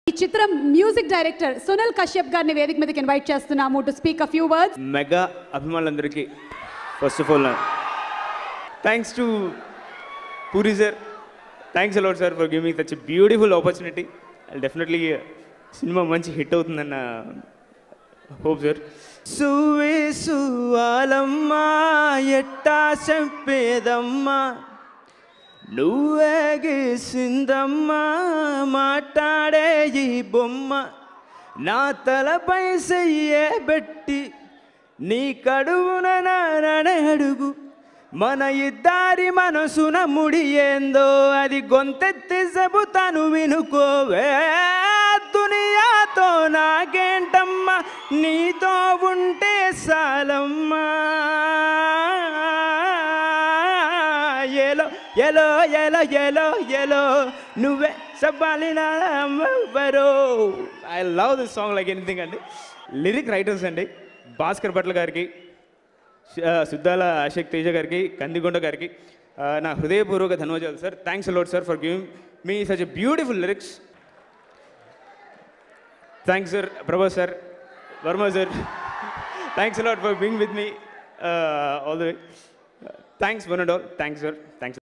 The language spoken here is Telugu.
ఈ చిత్రం మ్యూజిక్ డైరెక్టర్ సునల్ కశ్యప్ గారిని వేదిక మీదకి ఇన్వైట్ చేస్తున్నాము to speak a few words mega అభిమానులందరికీ first of all thanks to Puri sir thanks a lot sir for giving such beautiful opportunity definitely cinema మంచి హిట్ అవుతుందన్న హోప్ సార్ సువే సువాలమ్మా ఎట్టా చెప్పేదమ్మా నువ్వే గీసిందమ్మా మాట్లాడే ఈ బొమ్మ నా తలపై చెయ్యే పెట్టి నీ కడువున నాననే అడుగు మన ఇద్దరి మనసున ముడి ఏందో అది గొంతెత్తి చెబుతాను వినుకోవే దునియాతో నాకేంటమ్మా నీతో ఉంటే సాలమ్మా ఎలో ఎలో ఎలో ఎలో ఎలో నువ్వే చెప్పాలి నాబరో I love this song like anything అండి లిరిక్ రైటర్స్ అండి భాస్కర్ భట్ల గారికి ఆ, సుద్దాల అశోక్ తేజ గారికి కందిగొండ గారికి ఆ, నా హృదయపూర్వక ధన్యవాదాలు sir thanks a lot sir for giving me such a beautiful lyrics thanks sir Prabha sir Varma sir thanks a lot for being with me all the way thanks one and all thanks sir thanks